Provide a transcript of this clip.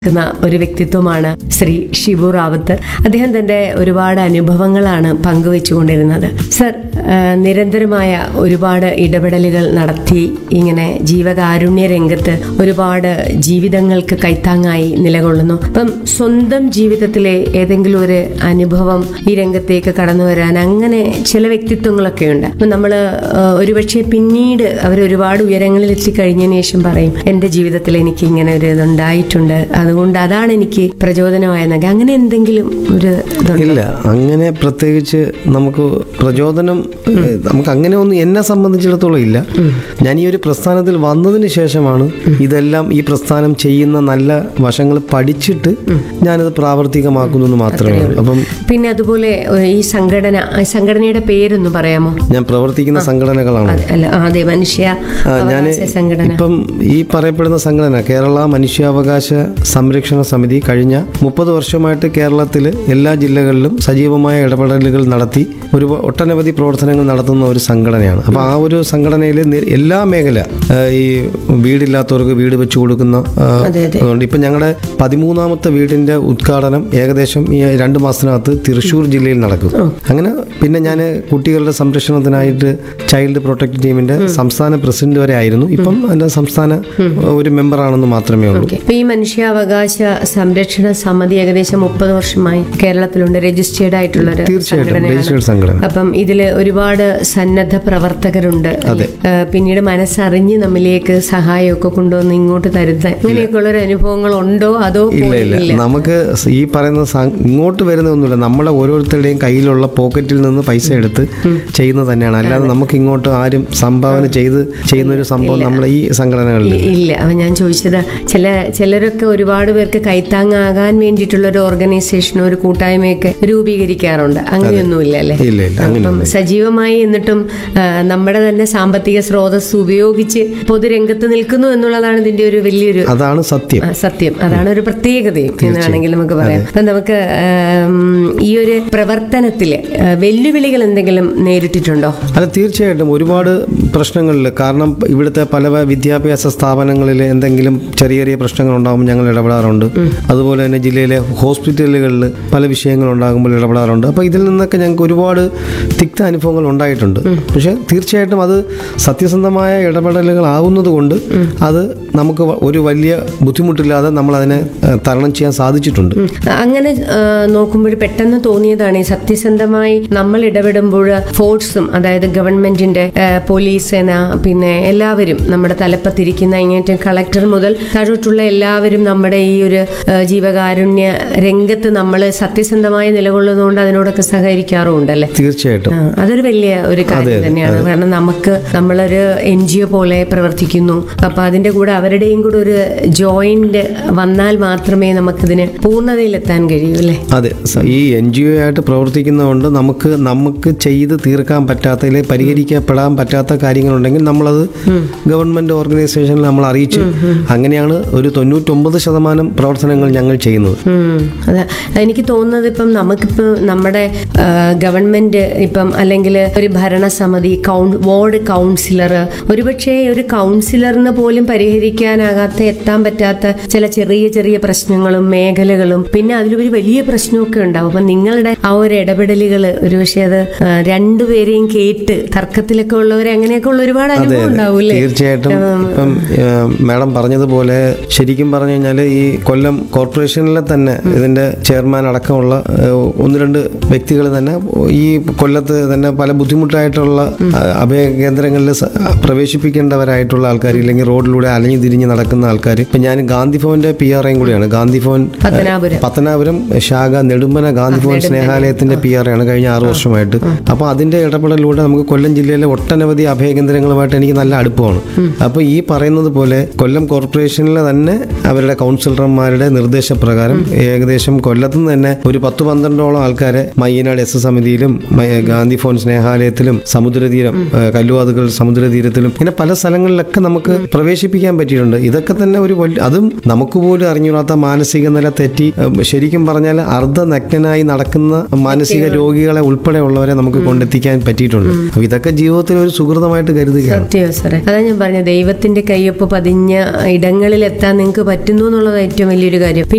ക്കുന്ന ഒരു വ്യക്തിത്വമാണ് ശ്രീ ഷിബു റാവത്ത് അദ്ദേഹം തന്റെ ഒരുപാട് അനുഭവങ്ങളാണ് പങ്കുവെച്ചുകൊണ്ടിരുന്നത് സർ ആ, നിരന്തരമായ ഒരുപാട് ഇടപെടലുകൾ നടത്തി ഇങ്ങനെ ജീവകാരുണ്യ രംഗത്ത് ഒരുപാട് ജീവിതങ്ങൾക്ക് കൈത്താങ്ങായി നിലകൊള്ളുന്നു അപ്പം സ്വന്തം ജീവിതത്തിലെ ഏതെങ്കിലും ഒരു അനുഭവം ഈ രംഗത്തേക്ക് കടന്നു വരാൻ അങ്ങനെ ചില വ്യക്തിത്വങ്ങളൊക്കെ ഉണ്ട് അപ്പം നമ്മൾ ഒരുപക്ഷെ പിന്നീട് അവർ ഒരുപാട് ഉയരങ്ങളിൽ എത്തിക്കഴിഞ്ഞതിന് ശേഷം പറയും എൻ്റെ ജീവിതത്തിൽ എനിക്ക് ഇങ്ങനെ ഒരു ഇതുണ്ടായിട്ടുണ്ട് അതുകൊണ്ട് അതാണ് എനിക്ക് പ്രചോദനമായെന്നൊക്കെ അങ്ങനെ എന്തെങ്കിലും ഒരു ഇതുണ്ടോ? ഇല്ല അങ്ങനെ പ്രത്യേകിച്ച് നമുക്ക് പ്രചോദനം ഏഹ്, നമുക്ക് അങ്ങനെ ഒന്നും എന്നെ സംബന്ധിച്ചിടത്തോളം ഇല്ല ഞാൻ ഈ ഒരു പ്രസ്ഥാനത്തിൽ വന്നതിന് ശേഷമാണ് ഇതെല്ലാം ഈ പ്രസ്ഥാനം ചെയ്യുന്ന നല്ല വശങ്ങൾ പഠിച്ചിട്ട് ഞാനത് പ്രാവർത്തികമാക്കുന്നു എന്ന് മാത്രമേ ഉള്ളൂ അപ്പം പിന്നെ അതുപോലെ ഏഹ്, ഈ സംഘടന ആ സംഘടനയുടെ പേരൊന്ന് പറയാമോ ഞാൻ പ്രവർത്തിക്കുന്ന സംഘടനകളാണ് അല്ല ആ, അതെ മനുഷ്യ ഞാൻ അവകാശ സംഘടന ഇപ്പം ഈ പറയപ്പെടുന്ന സംഘടന കേരള മനുഷ്യാവകാശ സംരക്ഷണ സമിതി കഴിഞ്ഞ മുപ്പത് വർഷമായിട്ട് കേരളത്തിൽ എല്ലാ ജില്ലകളിലും സജീവമായ ഇടപെടലുകൾ നടത്തി ഒരു ഒട്ടനവധി പ്രവർത്തനങ്ങൾ നടത്തുന്ന ഒരു സംഘടനയാണ് അപ്പോൾ ആ ഒരു സംഘടനയിൽ നി- എല്ലാ മേഖല ആ, ഈ വീടില്ലാത്തവർക്ക് വീട് വെച്ച് കൊടുക്കുന്ന ആ, അതെ, അതെ. അതുകൊണ്ട് ഇപ്പം ഞങ്ങളുടെ പതിമൂന്നാമത്തെ വീടിന്റെ ഉദ്ഘാടനം ഏകദേശം ഈ രണ്ട് മാസത്തിനകത്ത് തൃശ്ശൂർ ജില്ലയിൽ നടക്കും അങ്ങനെ പിന്നെ ഞാൻ കുട്ടികളുടെ സംരക്ഷണത്തിനായിട്ട് ചൈൽഡ് പ്രൊട്ടക്ട് ടീമിന്റെ സംസ്ഥാന പ്രസിഡന്റ് വരെ ആയിരുന്നു ഇപ്പം അതിന്റെ സംസ്ഥാന ഒരു മെമ്പറാണെന്ന് മാത്രമേ ഉള്ളൂ ഓക്കെ അപ്പൊ ഈ മനുഷ്യാവകാശ സംരക്ഷണ സമിതി ഏകദേശം മുപ്പത് വർഷമായി കേരളത്തിലുണ്ട് രജിസ്റ്റേർഡ് ആയിട്ടുള്ള ഒരു തീർച്ചയായിട്ടും സംഘടനയാണ് രജിസ്റ്റേർഡ് സംഘടന അപ്പം ഇതില് ഒരുപാട് സന്നദ്ധ പ്രവർത്തകരുണ്ട് ഏഹ് പിന്നീട് മനസ്സറിഞ്ഞ് നമ്മിലേക്ക് സഹായമൊക്കെ കൊണ്ടുവന്ന് ഇങ്ങോട്ട് തരുന്ന ഇങ്ങനെയൊക്കെയുള്ള ഒരു അനുഭവങ്ങൾ ഉണ്ടോ അതോ ഇല്ല ഇല്ല ഇല്ല നമുക്ക് ഈ പറയുന്ന സ- ഇങ്ങോട്ട് വരുന്നതൊന്നുമില്ല നമ്മുടെ ഓരോരുത്തരുടെയും കയ്യിലുള്ള പോക്കറ്റിൽ നിന്ന് പൈസ എടുത്ത് ചെയ്യുന്നത് തന്നെയാണ് അല്ലാതെ നമുക്ക് ഇങ്ങോട്ട് ആരും സംഭാവന ചെയ്ത് ചെയ്യുന്ന ഒരു സംഭവം നമ്മുടെ ഈ സംഘടനകളിൽ ഇ- ഇല്ല അപ്പൊ ഞാൻ ചോദിച്ചത് ചില ചിലരൊക്കെ ഒരുപാട് പേർക്ക് കൈത്താങ്ങാകാൻ വേണ്ടിയിട്ടുള്ള ഒരു ഓർഗനൈസേഷനോ ഒരു കൂട്ടായ്മയൊക്കെ രൂപീകരിക്കാറുണ്ട് അങ്ങനെയൊന്നുമില്ല അല്ലേ ഇല്ല ഇല്ല അങ്ങനെ അപ്പം സജീവമായി എന്നിട്ടും ആ, നമ്മുടെ തന്നെ സാമ്പത്തിക സ്രോതസ് ഉപയോഗിച്ച് പൊതുരംഗത്ത് നിൽക്കുന്നു എന്നുള്ളതാണ് ഇതിന്റെ ഒരു വലിയൊരു അതാണ് സത്യം ആ, സത്യം അതാണ് ഒരു പ്രത്യേകതയും എന്നാണെങ്കിൽ നമുക്ക് പറയാം അപ്പം നമുക്ക് ആം, ഈ ഒരു പ്രവർത്തനത്തില് ആ, വെല്ലുവിളികൾ എന്തെങ്കിലും നേരിട്ടിട്ടുണ്ടോ അല്ല തീർച്ചയായിട്ടും ഒരുപാട് പ്രശ്നങ്ങളിൽ കാരണം ഇവിടുത്തെ പല വിദ്യാഭ്യാസ സ്ഥാപനങ്ങളിൽ എന്തെങ്കിലും ചെറിയ ചെറിയ പ്രശ്നങ്ങൾ ഉണ്ടാകുമ്പോൾ ഞങ്ങൾ ഇടപെടാറുണ്ട് അതുപോലെ തന്നെ ജില്ലയിലെ ഹോസ്പിറ്റലുകളിൽ പല വിഷയങ്ങൾ ഉണ്ടാകുമ്പോൾ ഇടപെടാറുണ്ട് അപ്പോൾ ഇതിൽ നിന്നൊക്കെ ഞങ്ങൾക്ക് ഒരുപാട് തിക്ത അനുഭവങ്ങൾ ഉണ്ടായിട്ടുണ്ട് പക്ഷേ തീർച്ചയായിട്ടും അത് സത്യസന്ധമായ ഇടപെടലുകൾ ആവുന്നത് കൊണ്ട് അത് നമുക്ക് വ- ഒരു വലിയ ബുദ്ധിമുട്ടില്ലാതെ നമ്മൾ അതിനെ ഏഹ്, തരണം ചെയ്യാൻ സാധിച്ചിട്ടുണ്ട് അങ്ങനെ നോക്കുമ്പോൾ പെട്ടെന്ന് തോന്നിയതാണ് ഈ സത്യസന്ധമായി നമ്മൾ ഇടപെടുമ്പോൾ ഫോഴ്സും അതായത് ഗവൺമെന്റിന്റെ ആ, പോലീസ് സേന പിന്നെ എല്ലാവരും നമ്മുടെ തലപ്പത്തിരിക്കുന്ന ഇങ്ങനത്തെ കളക്ടർ മുതൽ താഴോട്ടുള്ള എല്ലാവരും നമ്മുടെ ഈ ഒരു ആ, ജീവകാരുണ്യ രംഗത്ത് നമ്മൾ സത്യസന്ധമായി നിലകൊള്ളുന്നതുകൊണ്ട് അതിനോടൊക്കെ സഹകരിക്കാറുമുണ്ടല്ലേ തീർച്ചയായിട്ടും ആ, അതൊരു വലിയ ഒരു കാര്യം തന്നെയാണ് കാരണം നമുക്ക് നമ്മളൊരു എൻ ജി ഒ പോലെ പ്രവർത്തിക്കുന്നു അപ്പൊ അതിന്റെ കൂടെ അവരുടെയും കൂടെ ഒരു ജോയിന്റ് വന്നാൽ മാത്രമേ നമുക്കിതിന് പൂർണ്ണതയിലെത്താൻ കഴിയൂ അല്ലേ അതെ സ- ഈ എൻ ജി ഒ ആയിട്ട് പ്രവർത്തിക്കുന്നതുകൊണ്ട് നമുക്ക് നമുക്ക് ചെയ്ത് തീർക്കാൻ പറ്റാത്ത അല്ലെങ്കിൽ പരിഹരിക്കപ്പെടാൻ പറ്റാത്ത കാര്യങ്ങളുണ്ടെങ്കിൽ നമ്മളത് ഗവൺമെന്റ് ഓർഗനൈസേഷനിൽ നമ്മൾ അറിയിച്ചു അങ്ങനെയാണ് ഒരു തൊണ്ണൂറ്റൊമ്പത് ശതമാനം പ്രവർത്തനങ്ങൾ ഞങ്ങൾ ചെയ്യുന്നത് ഉം. അതെ എനിക്ക് തോന്നുന്നത് ഇപ്പം നമുക്കിപ്പോൾ നമ്മുടെ ആ, ഗവൺമെന്റ് ഇപ്പം അല്ലെങ്കിൽ ഒരു ഭരണസമിതി കൗൺ വാർഡ് കൗൺസിലർ ഒരുപക്ഷെ ഒരു കൗൺസിലറിന് പോലും പരിഹരിക്കാനാകാത്ത എത്താൻ പറ്റാത്ത ചില ചെറിയ ചെറിയ പ്രശ്നങ്ങളും മേഖലകളും പിന്നെ അതിലൊരു വലിയ പ്രശ്നമൊക്കെ ഉണ്ടാവും അപ്പം നിങ്ങളുടെ ആ ഒരു ഇടപെടലുകൾ ഒരുപക്ഷെ അത് ആ, രണ്ടുപേരെയും കേട്ട് തർക്കത്തിലൊക്കെ ഉള്ളവർ അങ്ങനെയൊക്കെ ഉള്ള ഒരുപാട് അനുഭവം ഉണ്ടാവും അല്ലേ തീർച്ചയായിട്ടും ഇപ്പം ഏഹ്, മാഡം പറഞ്ഞതുപോലെ ശരിക്കും പറഞ്ഞു കഴിഞ്ഞാൽ ഈ കൊല്ലം കോർപ്പറേഷനിലെ തന്നെ ഇതിന്റെ ചെയർമാൻ അടക്കമുള്ള ഏഹ്, ഒന്ന് രണ്ട് വ്യക്തികൾ തന്നെ ഈ കൊല്ലത്ത് തന്നെ പല ബുദ്ധിമുട്ടായിട്ടുള്ള ആ, അഭയ കേന്ദ്രങ്ങളിൽ സ- പ്രവേശിപ്പിക്കേണ്ടവരായിട്ടുള്ള ആൾക്കാർ ഇല്ലെങ്കിൽ റോഡിലൂടെ അലഞ്ഞു തിരിഞ്ഞ് നടക്കുന്ന ആൾക്കാർ ഇപ്പം ഞാൻ ഗാന്ധി ഭവന്റെ പി ആർ ഐയും കൂടിയാണ് ഗാന്ധി ഭവൻ പത്തനാപുരം പത്തനാപുരം ശാഖ നെടുമ്പന ഗാന്ധി ഭവൻ സ്നേഹാലയത്തിന്റെ പി ആർ ആണ് കഴിഞ്ഞ ആറു വർഷമായിട്ട് അപ്പോൾ അതിന്റെ ഇടപെടലിലൂടെ നമുക്ക് കൊല്ലം ജില്ലയിലെ ഒട്ടനവധി അഭയകേന്ദ്രങ്ങളുമായിട്ട് എനിക്ക് നല്ല അടുപ്പമാണ് അപ്പോൾ ഈ പറയുന്നത് പോലെ കൊല്ലം കോർപ്പറേഷനിലെ തന്നെ അവരുടെ കൗൺസിലർമാരുടെ നിർദ്ദേശപ്രകാരം ഏകദേശം കൊല്ലത്ത് നിന്ന് തന്നെ ഒരു പത്ത് പന്ത്രണ്ടോളം ആൾക്കാരെ മയ്യനാട് എസ് സമിതിയിലും മ- ഗാന്ധി ഫോൺ സ്നേഹാലയത്തിലും സമുദ്രതീരം ഏഹ് കല്ലുവാതുകൾ സമുദ്രതീരത്തിലും ഇങ്ങനെ പല സ്ഥലങ്ങളിലൊക്കെ നമുക്ക് പ്രവേശിപ്പിക്കാൻ പറ്റിയിട്ടുണ്ട് ഇതൊക്കെ തന്നെ ഒരു വലിയ അതും നമുക്ക് പോലും അറിഞ്ഞുകൂടാത്ത മാനസിക നില തെറ്റി ഏഹ് ശരിക്കും പറഞ്ഞാൽ അർദ്ധനഗ്നനായി നടക്കുന്ന മാനസിക രോഗികളെ ഉൾപ്പെടെയുള്ളവരെ നമുക്ക് കൊണ്ടെത്തിക്കാൻ പറ്റിയിട്ടുണ്ട് അപ്പൊ ഇതൊക്കെ ജീവിതത്തിൽ ഒരു സുഹൃതമായിട്ട് കരുതുകയാണ് സത്യം സാറേ അതാ ഞാൻ പറഞ്ഞ ദൈവത്തിന്റെ കയ്യൊപ്പ് പതിഞ്ഞ ഇടങ്ങളിൽ എത്താൻ നിങ്ങൾക്ക് പറ്റുന്നു എന്നുള്ളത് ഏറ്റവും വലിയൊരു കാര്യം